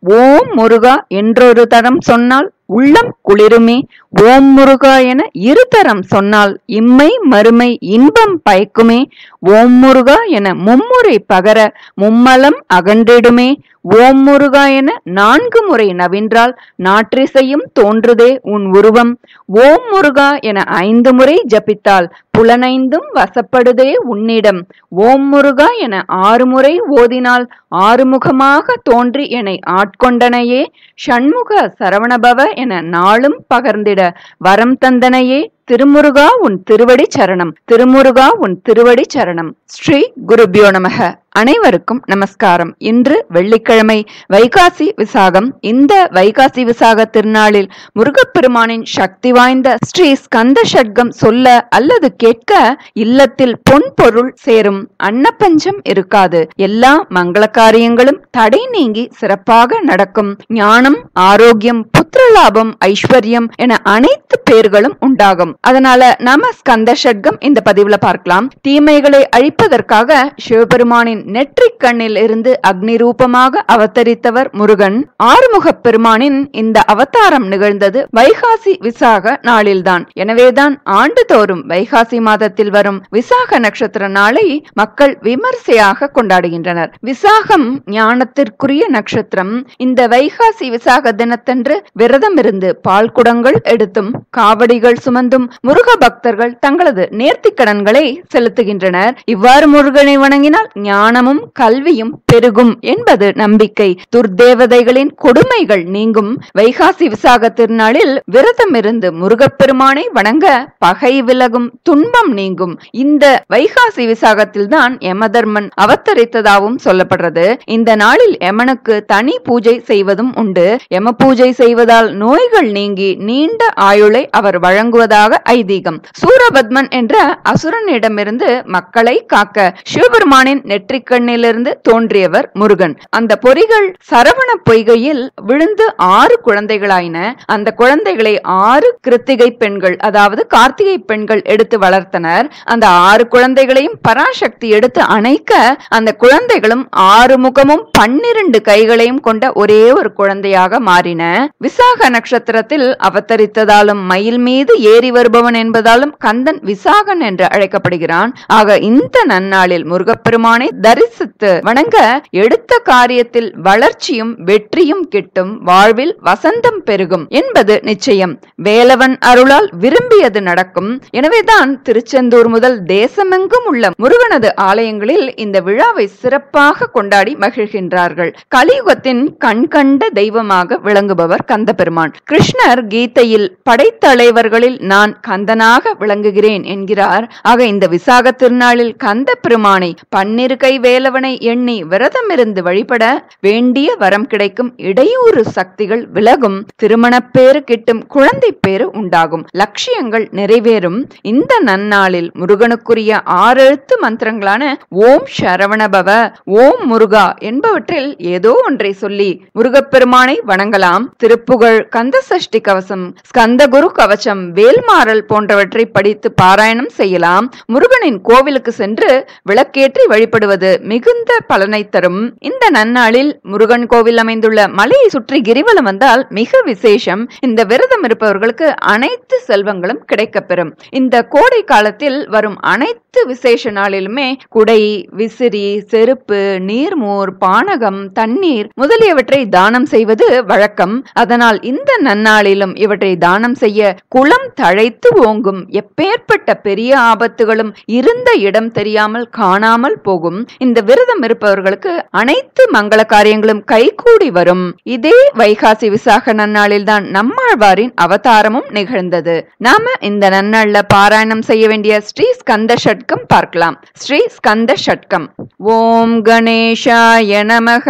ஓம் முருகா என்றொரு தரம் சொன்னால் உள்ளம் குளிருமே ஓம் முருகா என இருதரம் சொன்னால் இம்மை மறுமை இன்பம் பயக்குமே ஓம் முருகா என மும்முறை பகர மும்மலம் அகன்றிடுமே ஓம் முருகா என நான்கு முறை நவின்றால் நாற்றிசையும் தோன்றுதே உன் உருவம் ஓம் முருகா என ஐந்து முறை ஜபித்தால் புலனைந்தும் வசப்படுதே உன்னிடம் ஓம் முருகா என ஆறு முறை ஓதினால் ஆறுமுகமாக தோன்றி என்னை ஆட்கொண்டனையே ஷண்முக சரவணபவ என நாளும் பகர்ந்திட வரம் தந்தனையே திருமுருகா உன் திருவடி சரணம் திருமுருகா உன் திருவடி சரணம் ஸ்ரீ குருபியோ நமக அனைவருக்கும் நமஸ்காரம் இன்று வெள்ளிக்கிழமை வைகாசி விசாகம் இந்த வைகாசி விசாக திருநாளில் முருகப்பெருமானின் சக்தி வாய்ந்த ஸ்ரீ ஸ்கந்த ஷட்கம் சொல்ல அல்லது கேட்க இல்லத்தில் பொன் பொருள் சேரும் அன்னப்பஞ்சம் இருக்காது எல்லா மங்கள காரியங்களும் தடை நீங்கி சிறப்பாக நடக்கும் ஞானம் ஆரோக்கியம் புத்திரலாபம் ஐஸ்வர்யம் என அனைத்து பேர்களும் உண்டாகும் அதனால நாம ஸ்கந்த ஷட்கம் இந்த பதிவுல பார்க்கலாம் தீமைகளை அழிப்பதற்காக சிவபெருமானின் நெற்றிக் கண்ணில் இருந்து அக்னி ரூபமாக அவதரித்தவர் முருகன் ஆறுமுக பெருமானின் இந்த அவதாரம் நிகழ்ந்தது வைகாசி விசாக நாளில்தான் எனவேதான் ஆண்டுதோறும் வைகாசி மாதத்தில் வரும் விசாக நட்சத்திர நாளை மக்கள் விமர்சையாக கொண்டாடுகின்றனர் விசாகம் ஞானத்திற்குரிய நட்சத்திரம் இந்த வைகாசி விசாக தினத்தன்று விரதம் இருந்து பால் குடங்கள் எடுத்தும் காவடிகள் சுமந்தும் முருக பக்தர்கள் தங்களது நேர்த்திக் கடன்களை செலுத்துகின்றனர் இவ்வாறு முருகனை வணங்கினால் ஞானமும் கல்வியும் பெருகும் என்பது நம்பிக்கை துர்தேவதைகளின் கொடுமைகள் நீங்கும் வைகாசி விசாக திருநாளில் விரதம் இருந்து முருகப்பெருமானை வணங்க பகை விலகும் துன்பம் நீங்கும் இந்த வைகாசி விசாகத்தில் தான் யமதர்மன் அவதரித்ததாகவும் சொல்லப்படுறது இந்த நாளில் யமனுக்கு தனி பூஜை செய்வதும் உண்டு யம பூஜை செய்வதால் நோய்கள் நீங்கி நீண்ட ஆயுளை அவர் வழங்குவதாக ஐதீகம் சூரபத்மன் என்ற அசுரனிடமிருந்து மக்களை காக்க சிவபெருமானின் நெற்றிக்கண்ணிலிருந்து தோன்றியவர் முருகன் அந்த பொறிகள் சரவண பொய்கையில் விழுந்து ஆறு குழந்தைகளாயின அந்த குழந்தைகளை ஆறு கிருத்திகை பெண்கள் அதாவது கார்த்திகை பெண்கள் எடுத்து வளர்த்தனர் அந்த ஆறு குழந்தைகளையும் பராசக்தி எடுத்து அணைக்க அந்த குழந்தைகளும் ஆறு முகமும் பன்னிரண்டு கைகளையும் கொண்ட ஒரே ஒரு குழந்தையாக மாறின விசாக நட்சத்திரத்தில் அவதரித்ததாலும் மயில் மீது ஏறி வருபவன் என்பதாலும் கந்தன் விசாகன் என்று அழைக்கப்படுகிறான் ஆக இந்த நன்னாளில் முருகப்பெருமானை தரிசித்து வணங்க எடுத்த காரியத்தில் வளர்ச்சியும் வெற்றியும் கிட்டும் வாழ்வில் வசந்தம் பெருகும் என்பது நிச்சயம் வேலவன் அருளால் விரும்பியது நடக்கும் எனவேதான் திருச்செந்தூர் முதல் தேசமெங்கும் உள்ள முருகனது ஆலயங்களில் இந்த விழாவை சிறப்பாக கொண்டாடி மகிழ்கின்றார்கள் கலியுகத்தின் கண்கண்ட தெய்வமாக விளங்குபவர் கந்த பெருமான் கிருஷ்ணர் கீதையில் படைத்தலைவர்களில் நான் கந்தனாக விளங்குகிறேன் என்கிறார் ஆக இந்த விசாக திருநாளில் கந்த பெருமானை பன்னிரு கை வேலவனை எண்ணி விரதமிருந்து வழிபட வேண்டிய வரம் கிடைக்கும் இடையூறு சக்திகள் விலகும் திருமணப்பேறு கிட்டும் குழந்தை பேறு உண்டாகும் லட்சியங்கள் நிறைவேறும் இந்த நன்னாளில் முருகனுக்குரிய ஆறெழுத்து மந்திரங்களான ஓம் சரவணபவ ஓம் முருகா என்பவற்றில் ஏதோ ஒன்றை சொல்லி முருகப்பெருமானை வணங்கலாம் திருப்புகழ் கந்த சஷ்டி கவசம் ஸ்கந்தகுரு கவசம் வேல்மாறல் போன்றவற்றை படித்து பாராயணம் செய்யலாம் முருகனின் கோவிலுக்கு சென்று விளக்கேற்றி வழிபடுவது மிகுந்த பலனை தரும் இந்த நன்னாளில் முருகன் கோவில் அமைந்துள்ள மலையை சுற்றி கிரிவலம் வந்தால் மிக விசேஷம் இந்த விரதம் இருப்பவர்களுக்கு அனைத்து செல்வங்களும் கிடைக்கப்பெறும் இந்த கோடை காலத்தில் வரும் அனைத்து விசேஷ நாளிலுமே குடை விசிறி செருப்பு நீர்மோர் பானகம் தண்ணீர் முதலியவற்றை தானம் செய்வது வழக்கம் அதனால் இந்த நன்னாளிலும் இவற்றை தானம் செய்ய குளம் தழைத்து ஓங்கும் எப்பேற்பட்ட பெரிய ஆபத்துகளும் இருந்த இடம் தெரியாமல் காணாமல் போகும் இந்த விரதம் இருப்பவர்களுக்கு அனைத்து மங்கள காரியங்களும் கைகூடி வரும் இதே வைகாசி விசாக நன்னாளில் தான் நம்மாழ்வாரின் அவதாரமும் நிகழ்ந்தது நாம இந்த நன்னாள்ல பாராயணம் செய்ய வேண்டிய ஸ்ரீ ஸ்கந்த ஷட்கம் பார்க்கலாம் ஸ்ரீ ஸ்கந்த ஷட்கம் ஓம் கணேஷாய நமக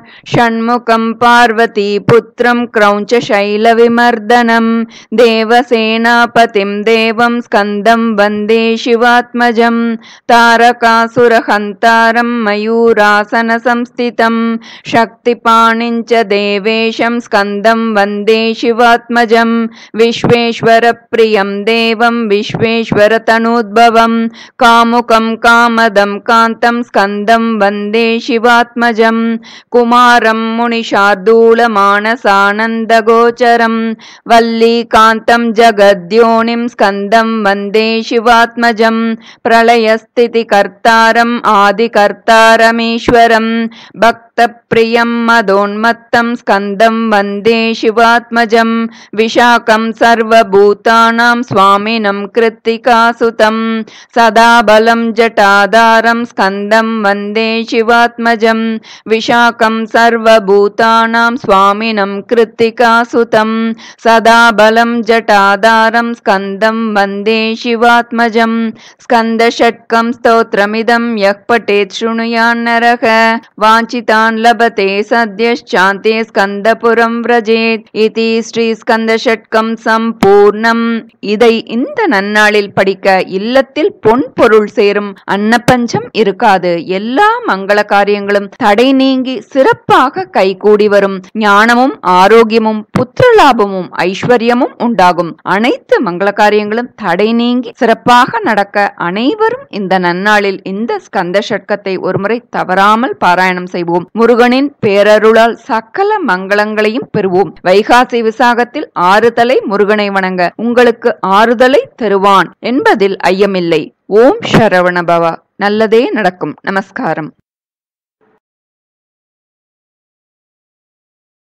ஷண்முகம் பார்வதி புத்திரம் கிரௌஞ்ச சைல விமர்தனம் தேவசேனாபதிம் தேவம் ஸ்கந்தம் வந்தே சிவாத்மஜம் தாரகாசுரஹந்தாரம் कुमारं मयूरासनसंस्थितं शक्तिपाणिं च देवेशं स्कन्दं वन्दे शिवात्मजं विश्वेश्वरप्रियं देवं विश्वेश्वरतनूद्भवं कामुकं कामदं कान्तं स्कन्दं वन्दे शिवात्मजं कुमारं मुनिशार्दूलमानसानन्दगोचरं वल्लीकान्तं जगद्योनिं स्कन्दं वन्दे शिवात्मजं प्रलयस्थितिकर्तारम् आदिकर्तारमीश्वरं भक्तप्रियं मदोन्मत्तं स्कन्दं वन्दे शिवात्मजं विशाखं सर्वभूतानां स्वामिनं कृत्तिकासुतं सदा बलं जटाधारं स्कन्दं वन्दे शिवात्मजं विशाखं सर्वभूतानां स्वामिनं कृत्तिकासुतं सदा बलं जटाधारं स्कन्दं वन्दे शिवात्मजं स्कन्दषट्कं स्तोत्रमिदं यः पठेत् शृणुयान्नरः वाञ्छितान् लभते सद्यश्चान्ते ஸ்கந்தபுரம் व्रजेत् इति ஸ்ரீஸ்கந்தஷட்கம் சம்பூர்ணம் இதை இந்த நன்னாளில் படிக்க இல்லத்தில் பொன் பொருள் சேரும் அன்னப்பஞ்சம் இருக்காது எல்லா மங்கள காரியங்களும் தடை நீங்கி சிறப்பாக கைகூடி வரும் ஞானமும் ஆரோக்கியமும் புத்திரலாபமும் ஐஸ்வர்யமும் உண்டாகும் அனைத்து மங்கள காரியங்களும் தடை நீங்கி சிறப்பாக நடக்க அனைவரும் இந்த நன்னாளில் இந்த ஸ்கந்த ஷட்கத்தை ஒருமுறை தவறாமல் பாராயணம் செய்வோம் முருகனின் பேரருளால் சகல மங்களங்களையும் பெறுவோம் வைகாசி விசாகத்தில் ஆறுதலை முருகனை வணங்க உங்களுக்கு ஆறுதலை தருவான் என்பதில் ஐயமில்லை ஓம் சரவணபவா நல்லதே நடக்கும் நமஸ்காரம்